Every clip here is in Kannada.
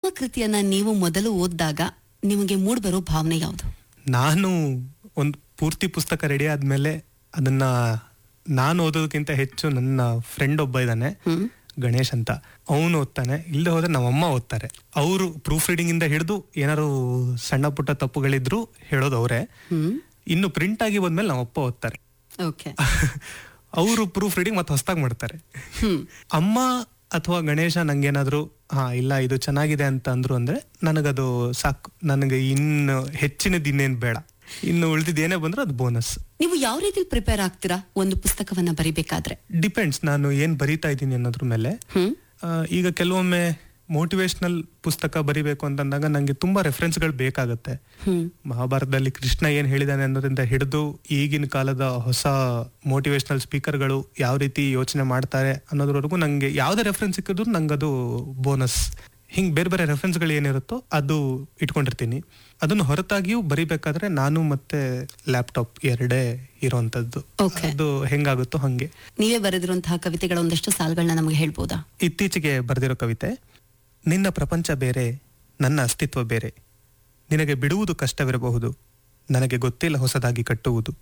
ಕೃತಿಯನ್ನ ನೀವು ಮೊದಲು ಓದಿದಾಗ ನಿಮಗೆ ಮೂಡ್ಬರೋ ಭಾವನೆ ಯಾವುದು ನಾನು ಒಂದು ಪೂರ್ತಿ ಪುಸ್ತಕ ರೆಡಿ ಆದ್ಮೇಲೆ ಅದನ್ನ ನಾನು ಓದೋದಕ್ಕಿಂತ ಹೆಚ್ಚು ನನ್ನ ಫ್ರೆಂಡ್ ಒಬ್ಬ ಇದ್ದಾನೆ ಹ್ಮ್ ಗಣೇಶ್ ಅಂತ ಅವನು ಓದ್ತಾನೆ ಇಲ್ಲದೆ ಹೋದ್ರೆ ನಮ್ಮಮ್ಮ ಓದ್ತಾರೆ ಅವರು ಪ್ರೂಫ್ ರೀಡಿಂಗ್ ಇಂದ ಹಿಡಿದು ಏನಾರು ಸಣ್ಣ ಪುಟ್ಟ ತಪ್ಪುಗಳಿದ್ರು ಹೇಳೋದು ಅವರೇ ಹ್ಮ್ ಇನ್ನು ಪ್ರಿಂಟ್ ಆಗಿ ಬಂದ್ಮೇಲೆ ನಮ್ಮಪ್ಪ ಓದ್ತಾರೆ ಓಕೆ ಅವರು ಪ್ರೂಫ್ ರೀಡಿಂಗ್ ಮತ್ತೆ ಹೊಸದಾಗಿ ಮಾಡ್ತಾರೆ ಹ್ಮ್ ಅಮ್ಮ ಅಥವಾ ಗಣೇಶ ನಂಗೇನಾದ್ರು ಹಾ ಇಲ್ಲ ಇದು ಚೆನ್ನಾಗಿದೆ ಅಂತ ಅಂದ್ರು ಅಂದ್ರೆ ನನಗದು ಸಾಕು ನನಗೆ ಇನ್ನು ಹೆಚ್ಚಿನದು ಇನ್ನೇನ್ ಬೇಡ ಇನ್ನು ಉಳಿದಿದ್ದು ಏನೇ ಬಂದ್ರೆ ಅದು ಬೋನಸ್ ನೀವು ಯಾವ ರೀತಿ ಪ್ರಿಪೇರ್ ಆಗ್ತೀರಾ ಒಂದು ಪುಸ್ತಕವನ್ನ ಬರಿಬೇಕಾದ್ರೆ ಡಿಪೆಂಡ್ಸ್ ನಾನು ಏನ್ ಬರೀತಾ ಇದ್ದೀನಿ ಅನ್ನೋದ್ರ ಮೇಲೆ ಹ್ಮ್ ಆ, ಈಗ ಕೆಲವೊಮ್ಮೆ ಮೋಟಿವೇಶನಲ್ ಪುಸ್ತಕ ಬರಿಬೇಕು ಅಂತಂದಾಗ ನಂಗೆ ತುಂಬಾ ರೆಫರೆನ್ಸ್ಗಳು ಬೇಕಾಗತ್ತೆ ಹ್ಮ್ ಮಹಾಭಾರತದಲ್ಲಿ ಕೃಷ್ಣ ಏನ್ ಹೇಳಿದಾನೆ ಅನ್ನೋದ್ರಿಂದ ಹಿಡಿದು ಈಗಿನ ಕಾಲದ ಹೊಸ ಮೋಟಿವೇಶನಲ್ ಸ್ಪೀಕರ್ಗಳು ಯಾವ ರೀತಿ ಯೋಚನೆ ಮಾಡ್ತಾರೆ ಅನ್ನೋದ್ರವರೆಗೂ ನಂಗೆ ಯಾವ್ದೇ ರೆಫರೆನ್ಸ್ ಸಿಕ್ಕಿದ್ರು ನಂಗೆ ಅದು ಬೋನಸ್ ಹಿಂಗ್ ಬೇರೆ ಬೇರೆ ರೆಫರೆನ್ಸ್ಗಳು ಏನಿರುತ್ತೋ ಅದು ಇಟ್ಕೊಂಡಿರ್ತೀನಿ ಅದನ್ನು ಹೊರತಾಗಿಯೂ ಬರಿಬೇಕಾದ್ರೆ ನಾನು ಮತ್ತೆ ಲ್ಯಾಪ್ಟಾಪ್ ಎರಡೇ ಇರೋಂಥದ್ದು Okay. ಅದು ಹೆಂಗಾಗುತ್ತೋ ಹಂಗೆ ನೀವೇ ಬರೆದಿರುವಂತಹ ಕವಿತೆಗಳ ಒಂದಷ್ಟು ಸಾಲುಗಳನ್ನ ನಮಗೆ ಹೇಳ್ಬೋದಾ ಇತ್ತೀಚೆಗೆ ಬರೆದಿರೋ ಕವಿತೆ ನಿನ್ನ ಪ್ರಪಂಚ ಬೇರೆ ನನ್ನ ಅಸ್ತಿತ್ವ ಬೇರೆ ನಿನಗೆ ಬಿಡುವುದು ಕಷ್ಟವಿರಬಹುದು ನನಗೆ ಗೊತ್ತಿಲ್ಲ ಹೊಸದಾಗಿ ಕಟ್ಟುವುದು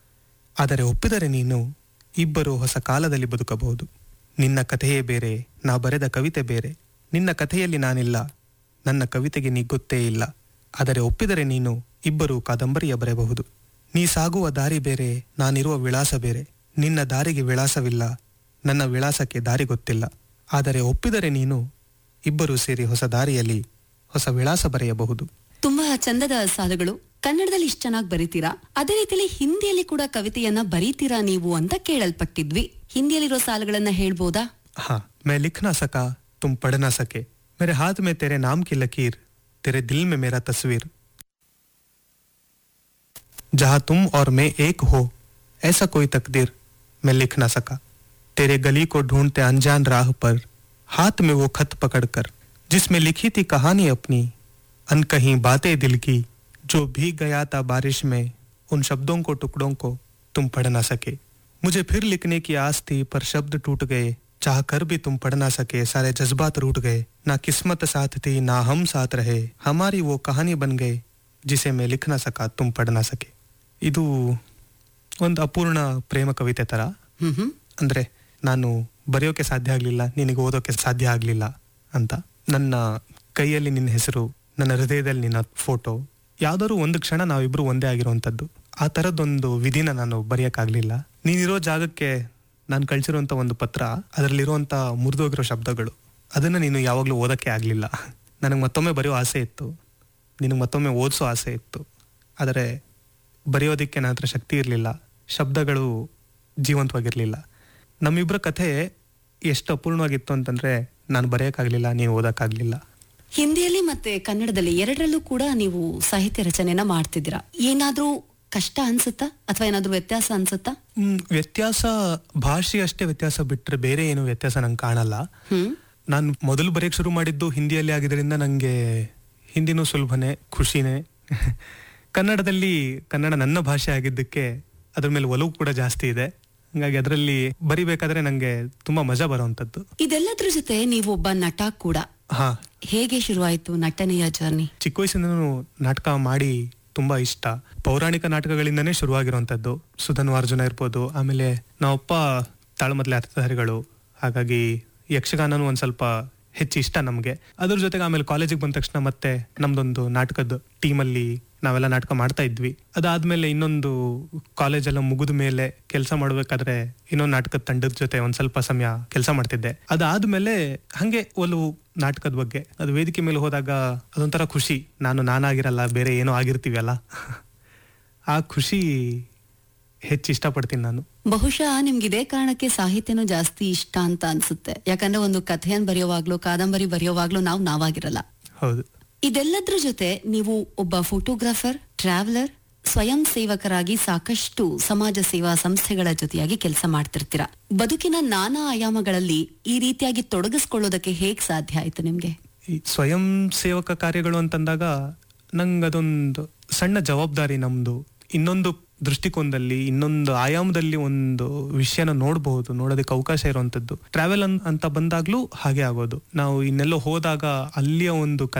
ಆದರೆ ಒಪ್ಪಿದರೆ ನೀನು ಇಬ್ಬರು ಹೊಸ ಕಾಲದಲ್ಲಿ ಬದುಕಬಹುದು ನಿನ್ನ ಕಥೆಯೇ ಬೇರೆ ನಾ ಬರೆದ ಕವಿತೆ ಬೇರೆ ನಿನ್ನ ಕಥೆಯಲ್ಲಿ ನಾನಿಲ್ಲ ನನ್ನ ಕವಿತೆಗೆ ನೀ ಗೊತ್ತೇ ಇಲ್ಲ ಆದರೆ ಒಪ್ಪಿದರೆ ನೀನು ಇಬ್ಬರು ಕಾದಂಬರಿಯ ಬರೆಯಬಹುದು ನೀ ಸಾಗುವ ದಾರಿ ಬೇರೆ ನಾನಿರುವ ವಿಳಾಸ ಬೇರೆ ನಿನ್ನ ದಾರಿಗೆ ವಿಳಾಸವಿಲ್ಲ ನನ್ನ ವಿಳಾಸಕ್ಕೆ ದಾರಿ ಗೊತ್ತಿಲ್ಲ ಆದರೆ ಒಪ್ಪಿದರೆ ನೀನು ಇಬ್ಬರು ಸೇರಿ ಹೊಸ ದಾರಿಯಲ್ಲಿ ಹೊಸ ವಿಳಾಸ ಬರೆಯಬಹುದು ತುಂಬಾ ಚಂದದ ಸಾಲುಗಳು ಕನ್ನಡದಲ್ಲಿ ಇಷ್ಟು ಚೆನ್ನಾಗಿ ಬರೀತೀರಾ ಅದೇ ರೀತಿಯಲ್ಲಿ ಹಿಂದಿಯಲ್ಲಿ ಕೂಡ ಕವಿತೆಯನ್ನ ಬರೀತೀರಾ ನೀವು ಅಂತ ಕೇಳಲ್ಪಟ್ಟಿದ್ವಿ ಹಿಂದಿಯಲ್ಲಿರೋ ಸಾಲುಗಳನ್ನ ಹೇಳ್ಬೋದಾ हाँ मैं लिख ना सका तुम पढ़ ना सके मेरे हाथ में तेरे नाम की लकीर तेरे दिल में मेरा तस्वीर जहां तुम और मैं एक हो ऐसा कोई तकदीर मैं लिख ना सका तेरे गली को ढूंढते अनजान राह पर हाथ में वो खत पकड़कर जिसमें लिखी थी कहानी अपनी अनकहीं बातें दिल की जो भीग गया था बारिश में उन शब्दों को टुकड़ों को तुम पढ़ ना सके मुझे फिर लिखने की आस थी पर शब्द टूट गए चाह कर भी तुम पढ़ ना सके सारे जज्बात रूट गए ना किस्मत साथ थी ना हम साथ रहे हमारी वो कहानी बन गए जिसे मैं लिख ना सका तुम पढ़ ना सके ಇದು ಒಂದು ಅಪೂರ್ಣ ಪ್ರೇಮ ಕವಿತೆ ತರ ಹ್ಮ್ ಹ್ಮ್ ಅಂದ್ರೆ ನಾನು ಬರೆಯೋಕೆ ಸಾಧ್ಯ ಆಗ್ಲಿಲ್ಲ ನಿನಗೆ ಓದೋಕೆ ಸಾಧ್ಯ ಆಗ್ಲಿಲ್ಲ ಅಂತ ನನ್ನ ಕೈಯಲ್ಲಿ ನಿನ್ನ ಹೆಸರು ನನ್ನ ಹೃದಯದಲ್ಲಿ ನಿನ್ನ ಫೋಟೋ ಯಾವ್ದಾದ್ರು ಒಂದು ಕ್ಷಣ ನಾವಿಬ್ರು ಒಂದೇ ಆಗಿರುವಂತದ್ದು ಆ ತರದೊಂದು ವಿಧಿನ ನಾನು ಬರೆಯಕ್ಕಾಗ್ಲಿಲ್ಲ ನೀನಿರೋ ಜಾಗಕ್ಕೆ ನಾನು ಕಳ್ಸಿರುವಂತ ಒಂದು ಪತ್ರ ಅದರಲ್ಲಿರುವಂತ ಮುರಿದೋಗಿರೋ ಶಬ್ದಗಳು ಅದನ್ನ ನೀನು ಯಾವಾಗ್ಲೂ ಓದಕ್ಕೆ ಆಗ್ಲಿಲ್ಲ ನನಗೆ ಮತ್ತೊಮ್ಮೆ ಬರೆಯೋ ಆಸೆ ಇತ್ತು ನಿನಗೆ ಮತ್ತೊಮ್ಮೆ ಓದಿಸೋ ಆಸೆ ಇತ್ತು ಆದರೆ ಬರೆಯೋದಕ್ಕೆ ನನ್ನ ಹತ್ರ ಶಕ್ತಿ ಇರಲಿಲ್ಲ ಶಬ್ದಗಳು ಜೀವಂತವಾಗಿರಲಿಲ್ಲ ನಮ್ಮಿಬ್ಬರ ಕಥೆ ಎಷ್ಟು ಅಪೂರ್ಣವಾಗಿತ್ತು ಅಂತಂದ್ರೆ ನಾನು ಬರೆಯೋಕ್ಕಾಗಲಿಲ್ಲ ನೀವು ಓದೋಕ್ಕಾಗಲಿಲ್ಲ ಹಿಂದಿಯಲ್ಲಿ ಮತ್ತೆ ಕನ್ನಡದಲ್ಲಿ ಎರಡರಲ್ಲೂ ಕೂಡ ನೀವು ಸಾಹಿತ್ಯ ರಚನೆಯನ್ನ ಮಾಡ್ತಿದ್ದೀರಾ ಏನಾದ್ರೂ ಕಷ್ಟ ಅನ್ಸುತ್ತಾ ಅಥವಾ ಏನಾದ್ರೂ ವ್ಯತ್ಯಾಸ ಅನ್ಸುತ್ತಾ ಹ್ಮ್, ವ್ಯತ್ಯಾಸ ಭಾಷೆ ಅಷ್ಟೇ ವ್ಯತ್ಯಾಸ ಬಿಟ್ರೆ ಬೇರೆ ಏನು ವ್ಯತ್ಯಾಸ ನಂಗೆ ಕಾಣಲ್ಲ ಹ್ಮ್ ನಾನು ಮೊದಲು ಬರೆಯಕ್ಕೆ ಶುರು ಮಾಡಿದ್ದು ಹಿಂದಿಯಲ್ಲಿ ಆಗಿದ್ದರಿಂದ ನನಗೆ ಹಿಂದಿನೂ ಸುಲಭನೇ ಖುಷಿನೇ ಕನ್ನಡದಲ್ಲಿ ಕನ್ನಡ ನನ್ನ ಭಾಷೆ ಆಗಿದ್ದಕ್ಕೆ ಅದ್ರ ಮೇಲೆ ಒಲವು ಕೂಡ ಜಾಸ್ತಿ ಇದೆ ಹಂಗಾಗಿ ಅದರಲ್ಲಿ ಬರಿಬೇಕಾದ್ರೆ ನಂಗೆ ತುಂಬಾ ಮಜಾ ಬರುವಂತದ್ದು ಇದೆಲ್ಲದ್ರ ಜೊತೆ ನೀವು ಒಬ್ಬ ನಟ ಕೂಡ ಹಾ ಹೇಗೆ ಶುರುವಾಯ್ತು ನಟನೆಯ ಜರ್ನಿ ಚಿಕ್ಕ ವಯಸ್ಸಿಂದನೂ ನಾಟಕ ಮಾಡಿ ತುಂಬಾ ಇಷ್ಟ ಪೌರಾಣಿಕ ನಾಟಕಗಳಿಂದನೇ ಶುರುವಾಗಿರುವಂತದ್ದು ಸುಧನ್ವಾರ್ಜುನ ಇರ್ಬೋದು ಆಮೇಲೆ ನಾವಪ್ಪ ತಾಳಮದ್ಲೆ ಅರ್ಥಧಾರಿಗಳು ಹಾಗಾಗಿ ಯಕ್ಷಗಾನನೂ ಒಂದ್ ಸ್ವಲ್ಪ ಹೆಚ್ಚು ಇಷ್ಟ ನಮ್ಗೆ ಅದ್ರ ಜೊತೆಗೆ ಆಮೇಲೆ ಕಾಲೇಜಿಗೆ ಬಂದ ತಕ್ಷಣ ಮತ್ತೆ ನಮ್ದೊಂದು ನಾಟಕದ ಟೀಮಲ್ಲಿ ನಾವೆಲ್ಲ ನಾಟಕ ಮಾಡ್ತಾ ಇದ್ವಿ ಅದಾದ್ಮೇಲೆ ಇನ್ನೊಂದು ಕಾಲೇಜ್ ಎಲ್ಲ ಮುಗಿದ ಮೇಲೆ ಕೆಲಸ ಮಾಡ್ಬೇಕಾದ್ರೆ ಇನ್ನೊಂದು ನಾಟಕದ ತಂಡದ ಜೊತೆ ಒಂದ್ ಸ್ವಲ್ಪ ಸಮಯ ಕೆಲಸ ಮಾಡ್ತಿದ್ದೆ ಅದಾದ್ಮೇಲೆ ಹಂಗೆ ಒಲವು ನಾಟಕದ ಬಗ್ಗೆ ಅದು ವೇದಿಕೆ ಮೇಲೆ ಹೋದಾಗ ಅದೊಂಥರ ಖುಷಿ ನಾನು ನಾನಾಗಿರಲ್ಲ ಬೇರೆ ಏನೋ ಆಗಿರ್ತೀವಲ್ಲ ಆ ಖುಷಿ ಹೆಚ್ಚು ಇಷ್ಟಪಡ್ತೀನಿ ನಾನು ಬಹುಶಃ ನಿಮ್ಗೆ ಇದೇ ಕಾರಣಕ್ಕೆ ಸಾಹಿತ್ಯನೂ ಜಾಸ್ತಿ ಇಷ್ಟ ಅಂತ ಅನ್ಸುತ್ತೆ ಯಾಕಂದ್ರೆ ಒಂದು ಕಥೆಯನ್ನ ಬರೆಯೋವಾಗ್ಲೂ ಕಾದಂಬರಿ ಬರೆಯೋವಾಗ್ಲೂ ನಾವು ನಾವಾಗಿರಲ್ಲ ಹೌದು ಇದೆಲ್ಲದ್ರ ಜೊತೆ ನೀವು ಒಬ್ಬ ಫೋಟೋಗ್ರಾಫರ್ ಟ್ರಾವೆಲರ್ ಸ್ವಯಂ ಸೇವಕರಾಗಿ ಸಾಕಷ್ಟು ಸಮಾಜ ಸೇವಾ ಸಂಸ್ಥೆಗಳ ಜೊತೆಯಾಗಿ ಕೆಲಸ ಮಾಡ್ತಿರ್ತೀರಾ ಬದುಕಿನ ನಾನಾ ಆಯಾಮಗಳಲ್ಲಿ ಈ ರೀತಿಯಾಗಿ ತೊಡಗಿಸ್ಕೊಳ್ಳೋದಕ್ಕೆ ಹೇಗ್ ಸಾಧ್ಯ ಆಯ್ತು ನಿಮ್ಗೆ ಈ ಸ್ವಯಂ ಸೇವಕ ಕಾರ್ಯಗಳು ಅಂತಂದಾಗ ನಂಗೆ ಅದೊಂದು ಸಣ್ಣ ಜವಾಬ್ದಾರಿ ನಮ್ದು ಇನ್ನೊಂದು ದೃಷ್ಟಿಕೋನದಲ್ಲಿ ಇನ್ನೊಂದು ಆಯಾಮದಲ್ಲಿ ಒಂದು ವಿಷಯನ ನೋಡಬಹುದು ನೋಡೋದಕ್ಕೆ ಅವಕಾಶ ಇರುವಂತದ್ದು ಟ್ರಾವೆಲ್ ಅಂತ ಬಂದಾಗ್ಲೂ ಹಾಗೆ ಆಗೋದು ನಾವು ಇನ್ನೆಲ್ಲೋ ಹೋದಾಗ ಅಲ್ಲಿಯ ಒಂದು